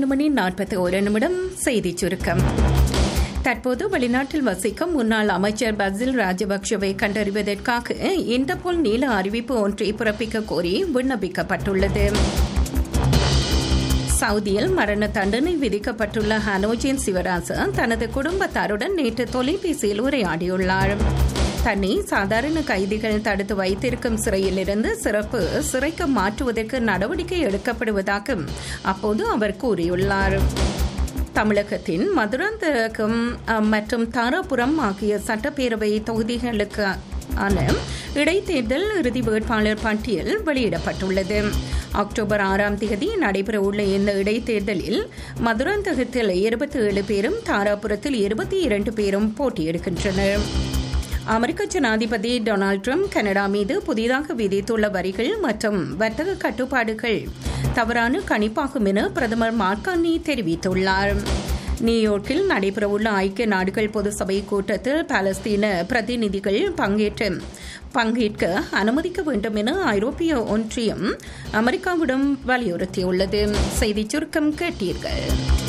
ஐந்து மணி நாற்பத்தி ஒரு நிமிடம் செய்தி சுருக்கம் தற்போது வெளிநாட்டில் வசிக்கும் முன்னாள் அமைச்சர் பசில் ராஜபக்சவை கண்டறிவதற்காக இன்டர்போல் நீல அறிவிப்பு ஒன்றை பிறப்பிக்க கோரி விண்ணப்பிக்கப்பட்டுள்ளது சவுதியில் மரண தண்டனை விதிக்கப்பட்டுள்ள ஹனோஜின் சிவராசன் தனது குடும்பத்தாருடன் நேற்று தொலைபேசியில் உரையாடியுள்ளார் தன்னை சாதாரண கைதிகள் தடுத்து வைத்திருக்கும் சிறையிலிருந்து சிறப்பு சிறைக்கு மாற்றுவதற்கு நடவடிக்கை எடுக்கப்படுவதாக அப்போது அவர் கூறியுள்ளார் தமிழகத்தின் மதுராந்தகம் மற்றும் தாராபுரம் ஆகிய சட்டப்பேரவை தொகுதிகளுக்கு ஆன இடைத்தேர்தல் இறுதி வேட்பாளர் பட்டியல் வெளியிடப்பட்டுள்ளது அக்டோபர் ஆறாம் தேதி நடைபெறவுள்ள இந்த இடைத்தேர்தலில் மதுராந்தகத்தில் இருபத்தி ஏழு பேரும் தாராபுரத்தில் இருபத்தி இரண்டு பேரும் போட்டியிடுகின்றனர் அமெரிக்க ஜனாதிபதி டொனால்டு ட்ரம்ப் கனடா மீது புதிதாக விதித்துள்ள வரிகள் மற்றும் வர்த்தக கட்டுப்பாடுகள் தவறான கணிப்பாகும் என பிரதமர் மார்கானி தெரிவித்துள்ளார் நியூயார்க்கில் நடைபெறவுள்ள ஐக்கிய நாடுகள் பொது சபை கூட்டத்தில் பாலஸ்தீன பிரதிநிதிகள் பங்கேற்ற பங்கேற்க அனுமதிக்க வேண்டும் என ஐரோப்பிய ஒன்றியம் அமெரிக்காவிடம் வலியுறுத்தியுள்ளது செய்திச் சுருக்கம் கேட்டீர்கள்